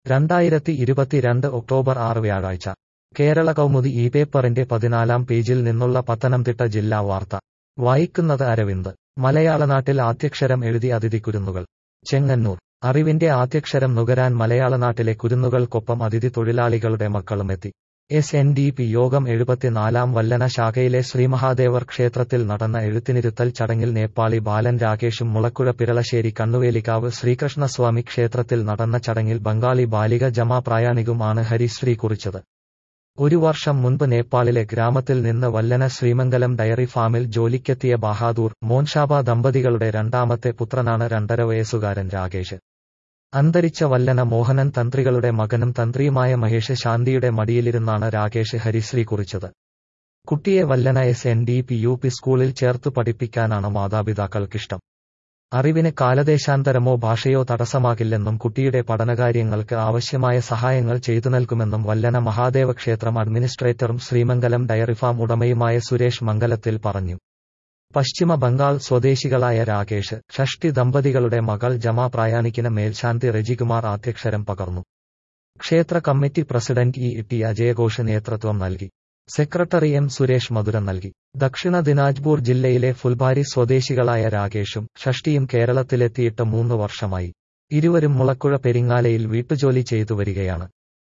രണ്ടായിരത്തി ഇരുപത്തിരണ്ട് ഒക്ടോബർ ആറ് വ്യാഴാഴ്ച കേരള കൗമുദി ഈ പേപ്പറിന്റെ പതിനാലാം പേജിൽ നിന്നുള്ള പത്തനംതിട്ട ജില്ലാ വാർത്ത വായിക്കുന്നത് അരവിന്ദ് മലയാളനാട്ടിൽ ആദ്യക്ഷരം എഴുതി അതിഥി കുരുന്നുകൾ ചെങ്ങന്നൂർ അറിവിന്റെ ആദ്യക്ഷരം നുകരാൻ മലയാളനാട്ടിലെ കുരുന്നുകൾക്കൊപ്പം അതിഥി തൊഴിലാളികളുടെ മക്കളുമെത്തി എസ് എൻ ഡി പി യോഗം എഴുപത്തിനാലാം വല്ലന ശാഖയിലെ ശ്രീമഹാദേവർ ക്ഷേത്രത്തിൽ നടന്ന എഴുത്തിനിരുത്തൽ ചടങ്ങിൽ നേപ്പാളി ബാലൻ രാകേഷും മുളക്കുഴ പിരളശ്ശേരി കണ്ണുവേലിക്കാവ് ശ്രീകൃഷ്ണസ്വാമി ക്ഷേത്രത്തിൽ നടന്ന ചടങ്ങിൽ ബംഗാളി ബാലിക ജമാ പ്രായാണികും ആണ് ഹരിശ്രീ കുറിച്ചത് ഒരു വർഷം മുൻപ് നേപ്പാളിലെ ഗ്രാമത്തിൽ നിന്ന് വല്ലന ശ്രീമംഗലം ഡയറി ഫാമിൽ ജോലിക്കെത്തിയ ബഹാദൂർ മോൻഷാബ ദമ്പതികളുടെ രണ്ടാമത്തെ പുത്രനാണ് രണ്ടര വയസ്സുകാരൻ രാകേഷ് അന്തരിച്ച വല്ലന മോഹനൻ തന്ത്രികളുടെ മകനും തന്ത്രിയുമായ മഹേഷ് ശാന്തിയുടെ മടിയിലിരുന്നാണ് രാകേഷ് ഹരിശ്രീ കുറിച്ചത് കുട്ടിയെ Vallana S N D P U P സ്കൂളിൽ ചേർത്തു പഠിപ്പിക്കാനാണ് മാതാപിതാക്കൾക്കിഷ്ടം അറിവിന് കാലദേശാന്തരമോ ഭാഷയോ തടസ്സമാകില്ലെന്നും കുട്ടിയുടെ പഠനകാര്യങ്ങൾക്ക് ആവശ്യമായ സഹായങ്ങൾ ചെയ്തു നൽകുമെന്നും വല്ലന മഹാദേവ ക്ഷേത്രം അഡ്മിനിസ്ട്രേറ്ററും ശ്രീമംഗലം ഡയറി ഫാം ഉടമയുമായ സുരേഷ് മംഗലത്തിൽ പറഞ്ഞു പശ്ചിമ ബംഗാൾ സ്വദേശികളായ രാകേഷ് ഷഷ്ടി ദമ്പതികളുടെ മകൾ ജമാ പ്രായാണിക്കിന് മേൽശാന്തി രജികുമാർ ആദ്യക്ഷരം പകർന്നു ക്ഷേത്ര കമ്മിറ്റി പ്രസിഡന്റ് ഇ ടി അജയഘോഷ് നേതൃത്വം നൽകി സെക്രട്ടറി എം സുരേഷ് മധുരം നൽകി ദക്ഷിണ ദിനാജ്പൂർ ജില്ലയിലെ ഫുൽബാരി സ്വദേശികളായ രാകേഷും ഷഷ്ടിയും കേരളത്തിലെത്തിയിട്ട് മൂന്ന് വർഷമായി ഇരുവരും മുളക്കുഴ പെരിങ്ങാലയിൽ വീട്ടുജോലി ചെയ്തു വരികയാണ്